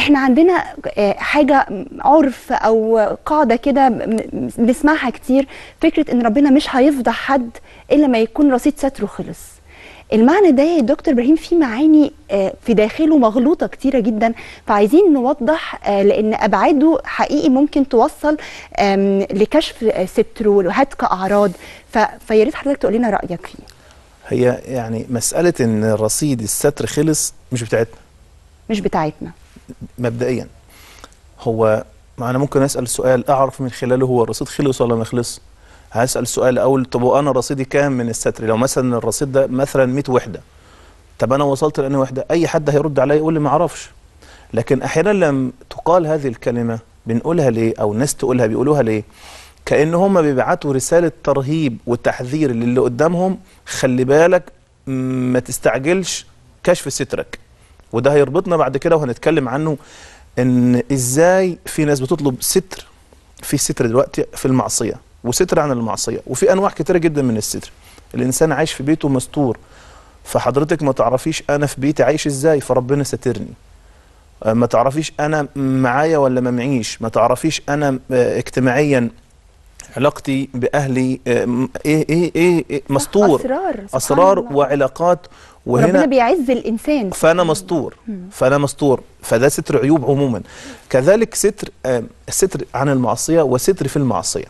احنا عندنا آه، حاجه عرف او قاعده كده م- م- بنسمعها كتير فكره ان ربنا مش هيفضح حد الا ما يكون رصيد ستره خلص المعنى ده يا دكتور ابراهيم فيه معاني آه، في داخله مغلوطه كتيره جدا فعايزين نوضح آه، لان ابعاده حقيقي ممكن توصل آم، لكشف آه، ستر وهتك اعراض ف- فيا ريت حضرتك تقول لنا رايك فيه هي يعني مساله ان رصيد الستر خلص مش بتاعتنا مش بتاعتنا مبدئيا هو ما انا ممكن اسال سؤال اعرف من خلاله هو الرصيد خلص ولا ما خلص هسال سؤال اقول طب وانا رصيدي كام من الستر لو مثلا الرصيد ده مثلا 100 وحده طب انا وصلت لانهي وحده اي حد هيرد عليا يقول لي ما اعرفش لكن احيانا لما تقال هذه الكلمه بنقولها ليه او الناس تقولها بيقولوها ليه كان هم بيبعتوا رساله ترهيب وتحذير للي قدامهم خلي بالك م- ما تستعجلش كشف سترك وده هيربطنا بعد كده وهنتكلم عنه ان ازاي في ناس بتطلب ستر في ستر دلوقتي في المعصيه وستر عن المعصيه وفي انواع كتيره جدا من الستر الانسان عايش في بيته مستور فحضرتك ما تعرفيش انا في بيتي عايش ازاي فربنا ساترني آه، ما تعرفيش انا معايا ولا ما معيش ما تعرفيش انا آه، اجتماعيا علاقتي باهلي آه، م- ايه ايه ايه, إيه مستور اسرار سبحان اسرار الله. وعلاقات وربنا وهنا بيعز الانسان فانا مستور فانا مستور فده ستر عيوب عموما كذلك ستر آه، ستر عن المعصيه وستر في المعصيه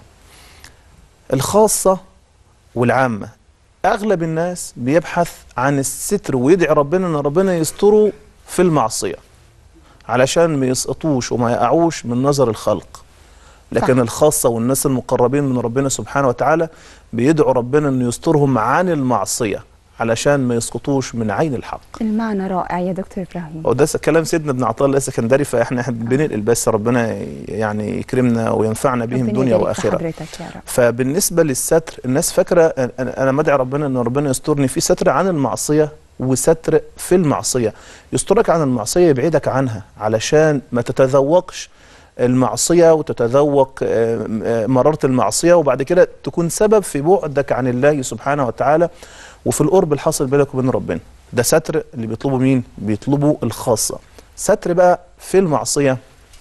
الخاصه والعامه اغلب الناس بيبحث عن الستر ويدعي ربنا ان ربنا يستره في المعصيه علشان ما يسقطوش وما يقعوش من نظر الخلق لكن صح. الخاصه والناس المقربين من ربنا سبحانه وتعالى بيدعوا ربنا انه يسترهم عن المعصيه علشان ما يسقطوش من عين الحق المعنى رائع يا دكتور ابراهيم وده س- كلام سيدنا ابن عطاء الله السكندري فاحنا إحنا بننقل بس ربنا يعني يكرمنا وينفعنا بهم ربنا دنيا يبارك في واخره حضرتك يا رب فبالنسبه للستر الناس فاكره أن- انا أنا مدعي ربنا ان ربنا يسترني في ستر عن المعصيه وستر في المعصيه يسترك عن المعصيه يبعدك عنها علشان ما تتذوقش المعصيه وتتذوق آه، آه، مراره المعصيه وبعد كده تكون سبب في بعدك عن الله سبحانه وتعالى وفي القرب الحاصل بينك وبين ربنا ده ستر اللي بيطلبه مين بيطلبه الخاصه ستر بقى في المعصيه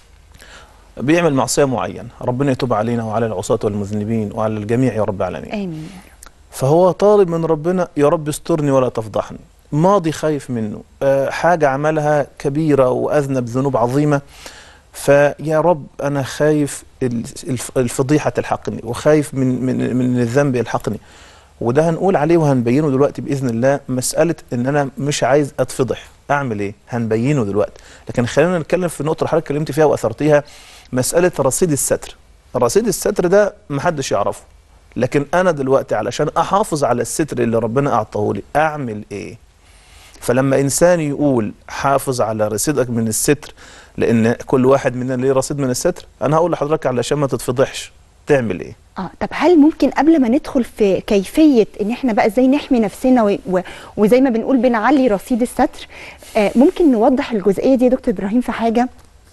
بيعمل معصيه معينه ربنا يتوب علينا وعلى العصاة والمذنبين وعلى الجميع يا رب العالمين امين يا رب فهو طالب من ربنا يا رب استرني ولا تفضحني ماضي خايف منه آه، حاجة عملها كبيرة وأذنب ذنوب عظيمة فيا رب أنا خايف ال- الف- الفضيحة تلحقني وخايف من, من, من الذنب يلحقني وده هنقول عليه وهنبينه دلوقتي بإذن الله مسألة إن أنا مش عايز أتفضح أعمل إيه هنبينه دلوقتي لكن خلينا نتكلم في النقطة اللي حضرتك اتكلمت فيها وأثرتيها مسألة رصيد الستر رصيد الستر ده محدش يعرفه لكن انا دلوقتي علشان احافظ على الستر اللي ربنا اعطاه لي اعمل ايه فلما انسان يقول حافظ على رصيدك من الستر لان كل واحد مننا ليه رصيد من الستر انا هقول لحضرتك علشان ما تتفضحش تعمل ايه اه طب هل ممكن قبل ما ندخل في كيفيه ان احنا بقى ازاي نحمي نفسنا و... و... وزي ما بنقول بنعلي رصيد الستر آه ممكن نوضح الجزئيه دي يا دكتور ابراهيم في حاجه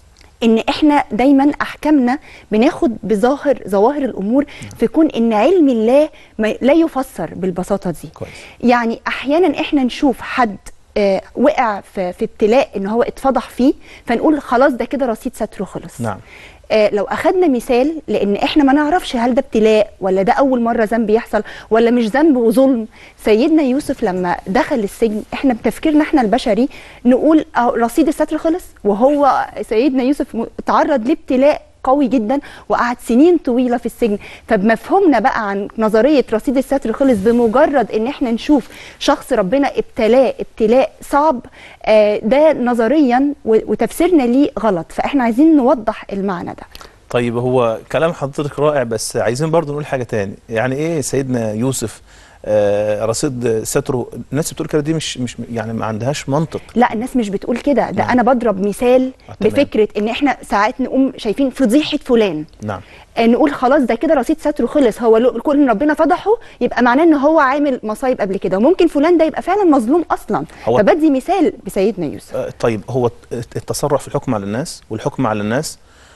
ان احنا دايما احكامنا بناخد بظاهر ظواهر الامور في كون ان علم الله ما لا يفسر بالبساطه دي كويس يعني احيانا احنا نشوف حد آه وقع في, في ابتلاء ان هو اتفضح فيه فنقول خلاص ده كده رصيد ستره خلص نعم آه، لو اخدنا مثال لان احنا ما نعرفش هل ده ابتلاء ولا ده اول مره ذنب يحصل ولا مش ذنب وظلم سيدنا يوسف لما دخل السجن احنا بتفكيرنا احنا البشري نقول أهو رصيد الستر خلص وهو سيدنا يوسف م- تعرض لابتلاء قوي جدا وقعد سنين طويله في السجن فبمفهومنا بقى عن نظريه رصيد الستر خلص بمجرد ان احنا نشوف شخص ربنا ابتلاه ابتلاء صعب آه، ده نظريا و- وتفسيرنا ليه غلط فاحنا عايزين نوضح المعنى ده طيب هو كلام حضرتك رائع بس عايزين برضو نقول حاجة تاني يعني ايه سيدنا يوسف آه رصيد ستره الناس بتقول كده دي مش مش يعني ما عندهاش منطق لا الناس مش بتقول كده ده نعم. انا بضرب مثال آه، تمام. بفكره ان احنا ساعات نقوم شايفين فضيحه فلان نعم آه، نقول خلاص ده كده رصيد ستره خلص هو لو- كون إن ربنا فضحه يبقى معناه ان هو عامل مصايب قبل كده وممكن فلان ده يبقى فعلا مظلوم اصلا هو- فبدي مثال بسيدنا يوسف آه، طيب هو التسرع في الحكم على الناس والحكم على الناس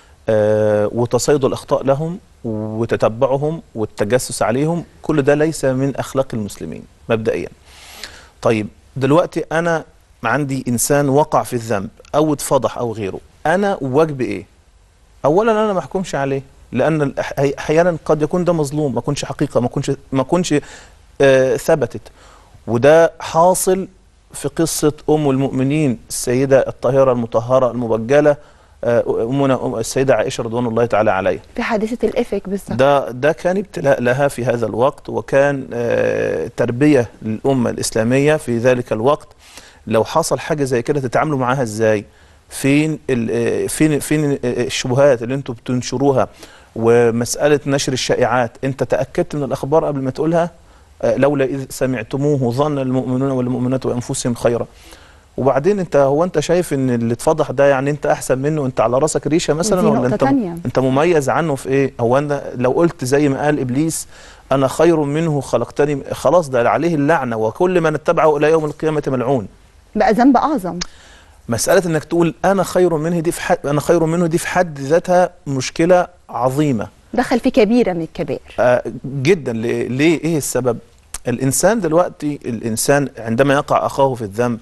آه، وتصيد الأخطاء لهم وتتبعهم والتجسس عليهم كل ده ليس من أخلاق المسلمين مبدئيا طيب دلوقتي أنا عندي إنسان وقع في الذنب او اتفضح او غيره انا واجبي ايه اولا انا ما احكمش عليه لان الأح- احيانا قد يكون ده مظلوم ما يكونش حقيقه ما يكونش ما يكونش آه ثبتت وده حاصل في قصه ام المؤمنين السيده الطاهره المطهره المبجله آه، امنا أم- السيده عائشه رضوان الله تعالى عليها في حادثه الافك بالظبط ده ده كان ابتلاء لها في هذا الوقت وكان آه، تربيه للامه الاسلاميه في ذلك الوقت لو حصل حاجه زي كده تتعاملوا معاها ازاي فين ال- آه، فين فين آه، الشبهات اللي انتم بتنشروها ومساله نشر الشائعات انت تاكدت من الاخبار قبل ما تقولها آه، لولا اذ سمعتموه ظن المؤمنون والمؤمنات بانفسهم خيرا وبعدين انت هو انت شايف ان اللي اتفضح ده يعني انت احسن منه انت على راسك ريشه مثلا ودي ولا نقطة انت تانية. انت مميز عنه في ايه هو انا لو قلت زي ما قال ابليس انا خير منه خلقتني خلاص ده عليه اللعنه وكل من اتبعه الى يوم القيامه ملعون بقى ذنب اعظم مساله انك تقول انا خير منه دي في حد انا خير منه دي في حد ذاتها مشكله عظيمه دخل في كبيره من الكبائر آه جدا ليه, ليه ايه السبب الانسان دلوقتي الانسان عندما يقع اخاه في الذنب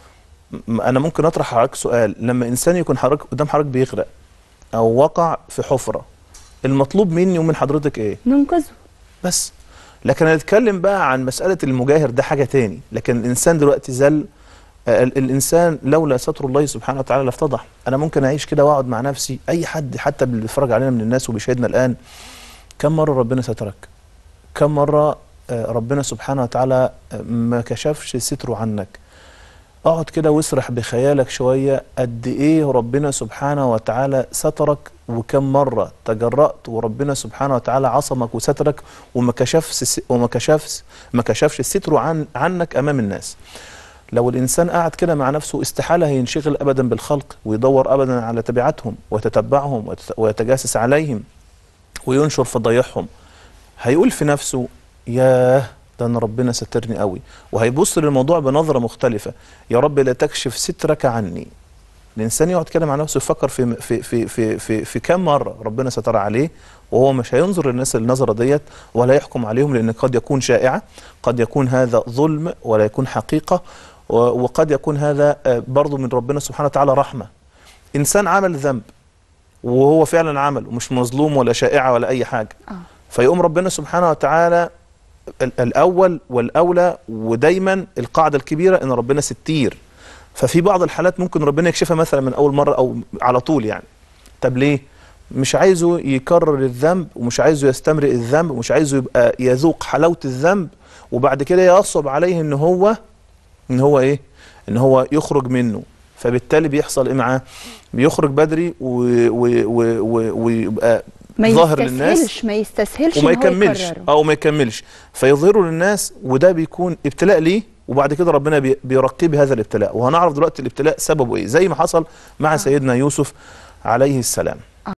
م- انا ممكن اطرح حضرتك سؤال لما انسان يكون حضرتك قدام حضرتك بيغرق او وقع في حفره المطلوب مني ومن حضرتك ايه ننقذه بس لكن هنتكلم بقى عن مسألة المجاهر ده حاجة تاني لكن الإنسان دلوقتي زل آه، ال- الإنسان لولا ستر الله سبحانه وتعالى لافتضح أنا ممكن أعيش كده وأقعد مع نفسي أي حد حتى اللي بيتفرج علينا من الناس وبيشاهدنا الآن كم مرة ربنا سترك كم مرة آه، ربنا سبحانه وتعالى آه، ما كشفش ستره عنك اقعد كده واسرح بخيالك شوية قد ايه ربنا سبحانه وتعالى سترك وكم مرة تجرأت وربنا سبحانه وتعالى عصمك وسترك وما كشفش وما كشفش ما كشفش ستره عن عنك امام الناس لو الانسان قاعد كده مع نفسه استحالة هينشغل ابدا بالخلق ويدور ابدا على تبعاتهم ويتتبعهم ويتت- ويتجاسس عليهم وينشر فضايحهم هيقول في نفسه ياه ده انا ربنا سترني قوي وهيبص للموضوع بنظره مختلفه يا رب لا تكشف سترك عني الانسان يقعد كده مع نفسه يفكر في في في في في, في كم مره ربنا ستر عليه وهو مش هينظر للناس النظره ديت ولا يحكم عليهم لان قد يكون شائعه قد يكون هذا ظلم ولا يكون حقيقه و- وقد يكون هذا آه، برضه من ربنا سبحانه وتعالى رحمه انسان عمل ذنب وهو فعلا عمل ومش مظلوم ولا شائعه ولا اي حاجه اه فيقوم ربنا سبحانه وتعالى ال- الأول والأولى ودايما القاعدة الكبيرة إن ربنا ستير ففي بعض الحالات ممكن ربنا يكشفها مثلا من أول مرة أو على طول يعني طب ليه؟ مش عايزه يكرر الذنب ومش عايزه يستمرئ الذنب ومش عايزه يبقى يذوق حلاوة الذنب وبعد كده يصعب عليه إن هو إن هو إيه؟ إن هو يخرج منه فبالتالي بيحصل إيه معاه؟ بيخرج بدري و- و- و- و- ويبقى ما ظاهر للناس يستسهلش ما يستسهلش وما إن هو يكملش يكرره. او ما يكملش فيظهره للناس وده بيكون ابتلاء ليه وبعد كده ربنا بي- بيرقيه بهذا الابتلاء وهنعرف دلوقتي الابتلاء سببه ايه زي ما حصل مع سيدنا يوسف عليه السلام